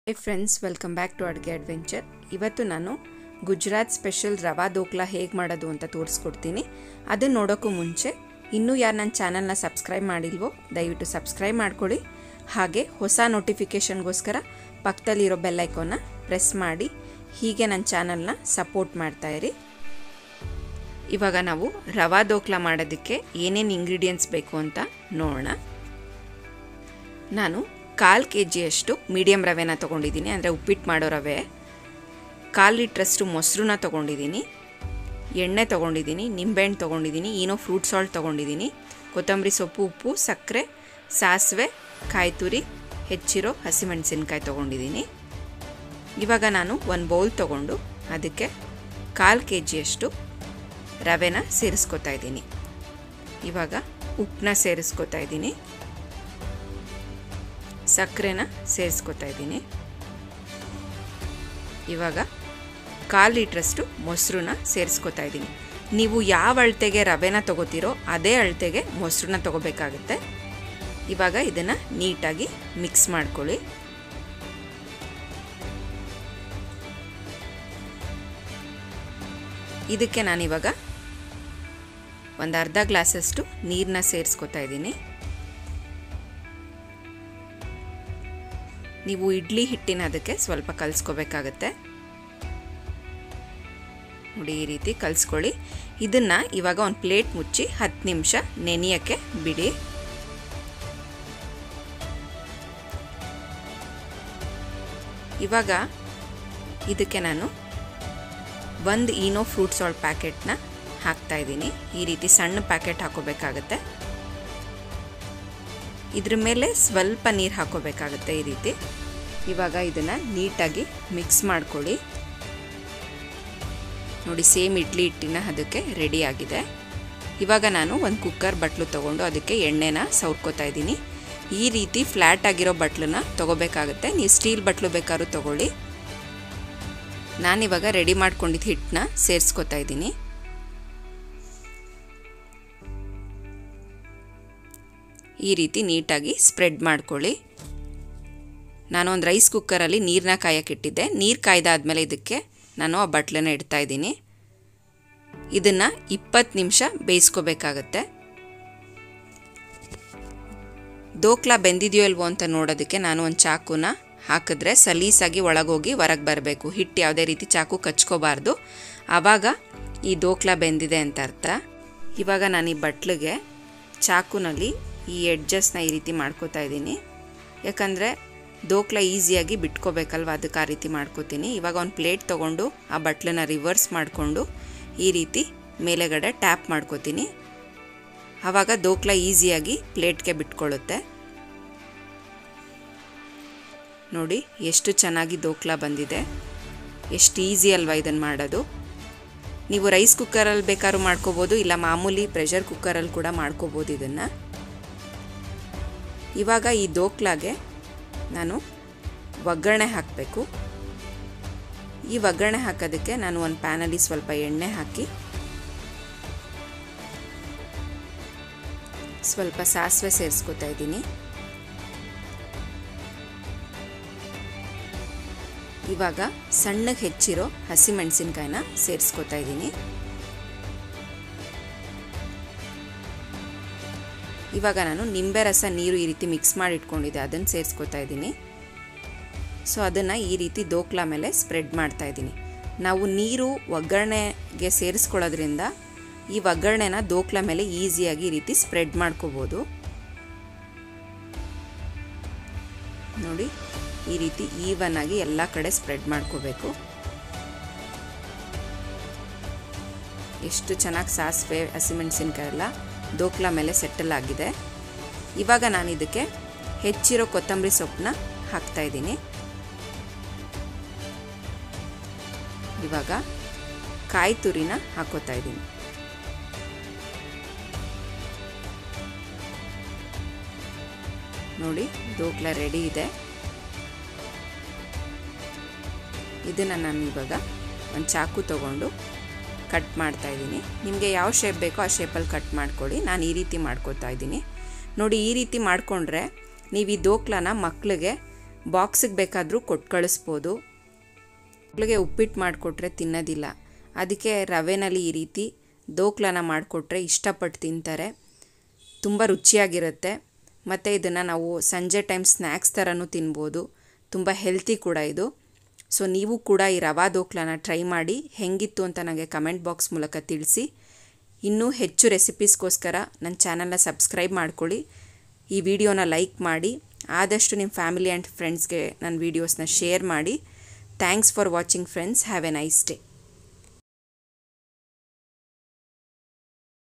high friends welcome back to ಅಡುಗೆ adventure ಇವತ್ತು ನಾನು ಗುಜರಾತ್ ಸ್ಪೆಷಲ್ ರವಾ ದೋಕ್ಲಾ ಹೇಗೆ ಮಾಡೋದು ಅಂತ ತೋರಿಸ್ಕೊಡ್ತೀನಿ ಅದನ್ನು ನೋಡೋಕ್ಕೂ ಮುಂಚೆ ಇನ್ನೂ ಯಾರು ನನ್ನ ಚಾನಲ್ನ ಸಬ್ಸ್ಕ್ರೈಬ್ ಮಾಡಿಲ್ವೋ ದಯವಿಟ್ಟು ಸಬ್ಸ್ಕ್ರೈಬ್ ಮಾಡ್ಕೊಳ್ಳಿ ಹಾಗೆ ಹೊಸ ನೋಟಿಫಿಕೇಷನ್ಗೋಸ್ಕರ ಪಕ್ಕದಲ್ಲಿರೋ ಬೆಲ್ ಐಕೋನ್ನ ಪ್ರೆಸ್ ಮಾಡಿ ಹೀಗೆ ನನ್ನ ಚಾನಲ್ನ ಸಪೋರ್ಟ್ ಮಾಡ್ತಾಯಿರಿ ಇವಾಗ ನಾವು ರವಾ ದೋಕ್ಲಾ ಮಾಡೋದಕ್ಕೆ ಏನೇನು ಇಂಗ್ರೀಡಿಯೆಂಟ್ಸ್ ಬೇಕು ಅಂತ ನೋಡೋಣ ನಾನು ಕಾಲು ಕೆ ಜಿಯಷ್ಟು ಮೀಡಿಯಮ್ ರವೆನ ತೊಗೊಂಡಿದ್ದೀನಿ ಅಂದರೆ ಉಪ್ಪಿಟ್ಟು ಮಾಡೋ ರವೆ ಕಾಲು ಲೀಟ್ರಷ್ಟು ಮೊಸರನ್ನ ತೊಗೊಂಡಿದ್ದೀನಿ ಎಣ್ಣೆ ತೊಗೊಂಡಿದ್ದೀನಿ ನಿಂಬೆಹಣ್ಣು ತೊಗೊಂಡಿದ್ದೀನಿ ಏನೋ ಫ್ರೂಟ್ ಸಾಲ್ಟ್ ತೊಗೊಂಡಿದ್ದೀನಿ ಕೊತ್ತಂಬರಿ ಸೊಪ್ಪು ಉಪ್ಪು ಸಕ್ಕರೆ ಸಾಸಿವೆ ಕಾಯಿ ತುರಿ ಹೆಚ್ಚಿರೋ ಹಸಿಮೆಣಸಿನ್ಕಾಯಿ ತೊಗೊಂಡಿದ್ದೀನಿ ಇವಾಗ ನಾನು ಒಂದು ಬೌಲ್ ತೊಗೊಂಡು ಅದಕ್ಕೆ ಕಾಲು ಕೆ ಜಿಯಷ್ಟು ರವೆನ ಸೇರಿಸ್ಕೊತಾ ಇದ್ದೀನಿ ಇವಾಗ ಉಪ್ಪನ್ನ ಸೇರಿಸ್ಕೊತಾ ಇದ್ದೀನಿ ಸಕ್ಕರೆನ ಸೇರಿಸ್ಕೊತಾ ಇದ್ದೀನಿ ಇವಾಗ ಕಾಲು ಲೀಟ್ರಷ್ಟು ಮೊಸರನ್ನ ಸೇರಿಸ್ಕೊತಾ ಇದ್ದೀನಿ ನೀವು ಯಾವ ಅಳತೆಗೆ ರವೆನ ತೊಗೋತೀರೋ ಅದೇ ಅಳತೆಗೆ ಮೊಸರನ್ನ ತೊಗೋಬೇಕಾಗುತ್ತೆ ಇವಾಗ ಇದನ್ನು ನೀಟಾಗಿ ಮಿಕ್ಸ್ ಮಾಡ್ಕೊಳ್ಳಿ ಇದಕ್ಕೆ ನಾನಿವಾಗ ಒಂದು ಅರ್ಧ ಗ್ಲಾಸಷ್ಟು ನೀರನ್ನ ಸೇರಿಸ್ಕೊತಾ ಇದ್ದೀನಿ ನೀವು ಇಡ್ಲಿ ಹಿಟ್ಟಿನ ಅದಕ್ಕೆ ಸ್ವಲ್ಪ ಕಲಿಸ್ಕೋಬೇಕಾಗತ್ತೆ ನೋಡಿ ಈ ರೀತಿ ಕಲಿಸ್ಕೊಳ್ಳಿ ಇದನ್ನು ಇವಾಗ ಒಂದು ಪ್ಲೇಟ್ ಮುಚ್ಚಿ ಹತ್ತು ನಿಮಿಷ ನೆನೆಯೋಕ್ಕೆ ಬಿಡಿ ಇವಾಗ ಇದಕ್ಕೆ ನಾನು ಒಂದು ಈನೋ ಫ್ರೂಟ್ ಸಾಲ್ಟ್ ಪ್ಯಾಕೆಟ್ನ ಹಾಕ್ತಾ ಇದ್ದೀನಿ ಈ ರೀತಿ ಸಣ್ಣ ಪ್ಯಾಕೆಟ್ ಹಾಕೋಬೇಕಾಗತ್ತೆ ಇದ್ರ ಮೇಲೆ ಸ್ವಲ್ಪ ನೀರು ಹಾಕೋಬೇಕಾಗುತ್ತೆ ಈ ರೀತಿ ಇವಾಗ ಇದನ್ನು ನೀಟಾಗಿ ಮಿಕ್ಸ್ ಮಾಡ್ಕೊಳ್ಳಿ ನೋಡಿ ಸೇಮ್ ಇಡ್ಲಿ ಹಿಟ್ಟಿನ ಅದಕ್ಕೆ ರೆಡಿ ಆಗಿದೆ ಇವಾಗ ನಾನು ಒಂದು ಕುಕ್ಕರ್ ಬಟ್ಲು ತೊಗೊಂಡು ಅದಕ್ಕೆ ಎಣ್ಣೆನ ಸೌರ್ಕೋತಾ ಇದ್ದೀನಿ ಈ ರೀತಿ ಫ್ಲ್ಯಾಟ್ ಆಗಿರೋ ಬಟ್ಲನ್ನ ತೊಗೋಬೇಕಾಗುತ್ತೆ ನೀವು ಸ್ಟೀಲ್ ಬಟ್ಲು ಬೇಕಾದ್ರೂ ತೊಗೊಳ್ಳಿ ನಾನಿವಾಗ ರೆಡಿ ಮಾಡ್ಕೊಂಡಿದ್ದು ಹಿಟ್ಟನ್ನ ಸೇರಿಸ್ಕೊತಾ ಇದ್ದೀನಿ ಈ ರೀತಿ ನೀಟಾಗಿ ಸ್ಪ್ರೆಡ್ ಮಾಡ್ಕೊಳ್ಳಿ ನಾನು ಒಂದು ರೈಸ್ ಕುಕ್ಕರಲ್ಲಿ ನೀರನ್ನ ಕಾಯಕ್ಕಿಟ್ಟಿದ್ದೆ ನೀರು ಕಾಯ್ದಾದ್ಮೇಲೆ ಇದಕ್ಕೆ ನಾನು ಆ ಬಟ್ಲನ್ನ ಇಡ್ತಾ ಇದ್ದೀನಿ ಇದನ್ನು ಇಪ್ಪತ್ತು ನಿಮಿಷ ಬೇಯಿಸ್ಕೋಬೇಕಾಗತ್ತೆ ದೋಕ್ಲಾ ಬೆಂದಿದೆಯೋ ಇಲ್ವೋ ಅಂತ ನೋಡೋದಕ್ಕೆ ನಾನು ಒಂದು ಚಾಕುನ ಹಾಕಿದ್ರೆ ಸಲೀಸಾಗಿ ಒಳಗೋಗಿ ಹೊರಗೆ ಬರಬೇಕು ಹಿಟ್ಟು ಯಾವುದೇ ರೀತಿ ಚಾಕು ಕಚ್ಕೋಬಾರ್ದು ಆವಾಗ ಈ ದೋಕ್ಲಾ ಬೆಂದಿದೆ ಅಂತ ಅರ್ಥ ಇವಾಗ ನಾನು ಈ ಬಟ್ಲಿಗೆ ಚಾಕುನಲ್ಲಿ ಈ ಎಡ್ಜಸ್ನ ಈ ರೀತಿ ಮಾಡ್ಕೋತಾ ಇದ್ದೀನಿ ಯಾಕಂದರೆ ದೋಕ್ಲ ಈಸಿಯಾಗಿ ಬಿಟ್ಕೋಬೇಕಲ್ವ ಅದಕ್ಕೆ ಆ ರೀತಿ ಮಾಡ್ಕೋತೀನಿ ಇವಾಗ ಒಂದು ಪ್ಲೇಟ್ ತೊಗೊಂಡು ಆ ಬಟ್ಲನ್ನ ರಿವರ್ಸ್ ಮಾಡಿಕೊಂಡು ಈ ರೀತಿ ಮೇಲೆಗಡೆ ಟ್ಯಾಪ್ ಮಾಡ್ಕೋತೀನಿ ಆವಾಗ ದೋಕ್ಲ ಈಸಿಯಾಗಿ ಪ್ಲೇಟ್ಗೆ ಬಿಟ್ಕೊಳ್ಳುತ್ತೆ ನೋಡಿ ಎಷ್ಟು ಚೆನ್ನಾಗಿ ದೋಕ್ಲ ಬಂದಿದೆ ಎಷ್ಟು ಈಸಿ ಅಲ್ವಾ ಇದನ್ನು ಮಾಡೋದು ನೀವು ರೈಸ್ ಕುಕ್ಕರಲ್ಲಿ ಬೇಕಾದ್ರೂ ಮಾಡ್ಕೋಬೋದು ಇಲ್ಲ ಮಾಮೂಲಿ ಪ್ರೆಷರ್ ಕುಕ್ಕರಲ್ಲಿ ಕೂಡ ಮಾಡ್ಕೋಬೋದು ಇದನ್ನು ಇವಾಗ ಈ ದೋಕ್ಲಾಗೆ ನಾನು ಒಗ್ಗರಣೆ ಹಾಕಬೇಕು ಈ ಒಗ್ಗರಣೆ ಹಾಕೋದಕ್ಕೆ ನಾನು ಒಂದು ಪ್ಯಾನಲ್ಲಿ ಸ್ವಲ್ಪ ಎಣ್ಣೆ ಹಾಕಿ ಸ್ವಲ್ಪ ಸಾಸಿವೆ ಸೇರಿಸ್ಕೊತಾ ಇದ್ದೀನಿ ಇವಾಗ ಸಣ್ಣಗೆ ಹೆಚ್ಚಿರೋ ಹಸಿಮೆಣಸಿನ್ಕಾಯಿನ ಸೇರಿಸ್ಕೊತಾ ಇದ್ದೀನಿ ಇವಾಗ ನಾನು ನಿಂಬೆ ರಸ ನೀರು ಈ ರೀತಿ ಮಿಕ್ಸ್ ಮಾಡಿ ಇಟ್ಕೊಂಡಿದ್ದೆ ಅದನ್ನು ಸೇರಿಸ್ಕೊತಾ ಇದ್ದೀನಿ ಸೊ ಅದನ್ನು ಈ ರೀತಿ ದೋಕ್ಲಾ ಮೇಲೆ ಸ್ಪ್ರೆಡ್ ಮಾಡ್ತಾ ಇದ್ದೀನಿ ನಾವು ನೀರು ಒಗ್ಗರಣೆಗೆ ಸೇರಿಸ್ಕೊಳ್ಳೋದ್ರಿಂದ ಈ ಒಗ್ಗರಣೆನ ದೋಕ್ಲಾ ಮೇಲೆ ಈಸಿಯಾಗಿ ಈ ರೀತಿ ಸ್ಪ್ರೆಡ್ ಮಾಡ್ಕೋಬೋದು ನೋಡಿ ಈ ರೀತಿ ಈವನ್ ಆಗಿ ಎಲ್ಲ ಕಡೆ ಸ್ಪ್ರೆಡ್ ಮಾಡ್ಕೋಬೇಕು ಎಷ್ಟು ಚೆನ್ನಾಗಿ ಸಾಸಿವೆ ಹಸಿಮೆಣಸಿನ್ಕಾಯಿ ಎಲ್ಲ ದೋಕ್ಲಾ ಮೇಲೆ ಸೆಟಲ್ ಆಗಿದೆ ಇವಾಗ ನಾನು ಇದಕ್ಕೆ ಹೆಚ್ಚಿರೋ ಕೊತ್ತಂಬರಿ ಸೊಪ್ಪನ್ನ ಹಾಕ್ತಾ ಇದ್ದೀನಿ ಇವಾಗ ಕಾಯಿ ತುರಿನ ಹಾಕೋತಾ ಇದ್ದೀನಿ ನೋಡಿ ದೋಕ್ಲಾ ರೆಡಿ ಇದೆ ಇದನ್ನು ನಾನು ಇವಾಗ ಒಂದು ಚಾಕು ತೊಗೊಂಡು ಕಟ್ ಮಾಡ್ತಾ ಇದ್ದೀನಿ ನಿಮಗೆ ಯಾವ ಶೇಪ್ ಬೇಕೋ ಆ ಶೇಪಲ್ಲಿ ಕಟ್ ಮಾಡ್ಕೊಳ್ಳಿ ನಾನು ಈ ರೀತಿ ಮಾಡ್ಕೋತಾ ಇದ್ದೀನಿ ನೋಡಿ ಈ ರೀತಿ ಮಾಡಿಕೊಂಡ್ರೆ ನೀವು ಈ ದೋಕ್ಲನ ಮಕ್ಕಳಿಗೆ ಬಾಕ್ಸಿಗೆ ಬೇಕಾದರೂ ಕೊಟ್ಟು ಕಳಿಸ್ಬೋದು ಮಕ್ಕಳಿಗೆ ಉಪ್ಪಿಟ್ಟು ಮಾಡಿಕೊಟ್ರೆ ತಿನ್ನೋದಿಲ್ಲ ಅದಕ್ಕೆ ರವೆನಲ್ಲಿ ಈ ರೀತಿ ದೋಕ್ಲನ ಮಾಡಿಕೊಟ್ರೆ ಇಷ್ಟಪಟ್ಟು ತಿಂತಾರೆ ತುಂಬ ರುಚಿಯಾಗಿರುತ್ತೆ ಮತ್ತು ಇದನ್ನು ನಾವು ಸಂಜೆ ಟೈಮ್ ಸ್ನ್ಯಾಕ್ಸ್ ಥರನೂ ತಿನ್ಬೋದು ತುಂಬ ಹೆಲ್ತಿ ಕೂಡ ಇದು ಸೊ ನೀವು ಕೂಡ ಈ ರವಾ ದೋಕ್ಲನ ಟ್ರೈ ಮಾಡಿ ಹೆಂಗಿತ್ತು ಅಂತ ನನಗೆ ಕಮೆಂಟ್ ಬಾಕ್ಸ್ ಮೂಲಕ ತಿಳಿಸಿ ಇನ್ನೂ ಹೆಚ್ಚು ರೆಸಿಪೀಸ್ಗೋಸ್ಕರ ನನ್ನ ಚಾನಲ್ನ ಸಬ್ಸ್ಕ್ರೈಬ್ ಮಾಡ್ಕೊಳ್ಳಿ ಈ ವಿಡಿಯೋನ ಲೈಕ್ ಮಾಡಿ ಆದಷ್ಟು ನಿಮ್ಮ ಫ್ಯಾಮಿಲಿ ಆ್ಯಂಡ್ ಫ್ರೆಂಡ್ಸ್ಗೆ ನನ್ನ ವೀಡಿಯೋಸ್ನ ಶೇರ್ ಮಾಡಿ thanks for watching friends have a nice day